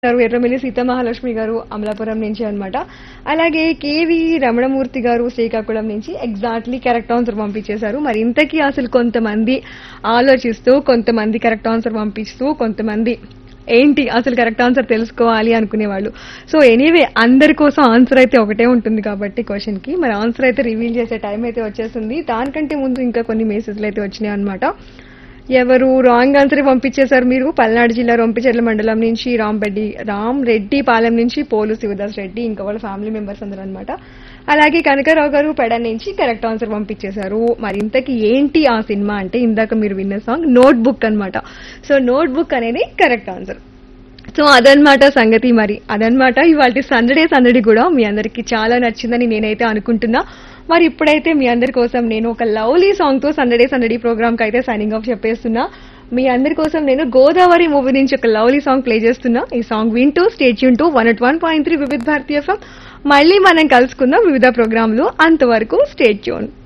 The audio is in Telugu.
గారు ఎర్రమిల్లి సీతమహాలక్ష్మి గారు అమలాపురం నుంచి అన్నమాట అలాగే కేవి రమణమూర్తి గారు శ్రీకాకుళం నుంచి ఎగ్జాక్ట్లీ కరెక్ట్ ఆన్సర్ పంపించేశారు మరి ఇంతకీ అసలు కొంతమంది ఆలోచిస్తూ కొంతమంది కరెక్ట్ ఆన్సర్ పంపిస్తూ కొంతమంది ఏంటి అసలు కరెక్ట్ ఆన్సర్ తెలుసుకోవాలి అనుకునేవాళ్ళు సో ఎనీవే అందరి కోసం ఆన్సర్ అయితే ఒకటే ఉంటుంది కాబట్టి క్వశ్చన్ కి మరి ఆన్సర్ అయితే రివీల్ చేసే టైం అయితే వచ్చేసింది దానికంటే ముందు ఇంకా కొన్ని మెసేజ్లు అయితే వచ్చినాయి అనమాట ఎవరు రాంగ్ ఆన్సర్ పంపించేశారు మీరు పల్నాడు జిల్లా రొంపిచెర్ల మండలం నుంచి రాంరెడ్డి రామ్ రెడ్డి పాలెం నుంచి పోలు శివదాస్ రెడ్డి ఇంకా వాళ్ళ ఫ్యామిలీ మెంబర్స్ అందరూ అనమాట అలాగే కనకరావు గారు పెడ నుంచి కరెక్ట్ ఆన్సర్ పంపించేశారు మరి ఇంతకీ ఏంటి ఆ సినిమా అంటే ఇందాక మీరు విన్న సాంగ్ నోట్ బుక్ అనమాట సో నోట్ బుక్ అనేది కరెక్ట్ ఆన్సర్ సో అదనమాట సంగతి మరి అదనమాట ఇవాళ సందడే సందడి కూడా మీ అందరికి చాలా నచ్చిందని నేనైతే అనుకుంటున్నా మరి ఇప్పుడైతే మీ అందరి కోసం నేను ఒక లవ్లీ సాంగ్ తో సందడే సందడి ప్రోగ్రామ్ కి అయితే సైనింగ్ ఆఫ్ చెప్పేస్తున్నా మీ అందరి కోసం నేను గోదావరి మూవీ నుంచి ఒక లవ్లీ సాంగ్ ప్లే చేస్తున్నా ఈ సాంగ్ వింటూ స్టేట్ యూన్ two one at one point three వివిధ భారతీయ ఎఫ్ఎం మళ్ళీ మనం కలుసుకుందాం వివిధ ప్రోగ్రాంలు అంతవరకు స్టేట్ యూన్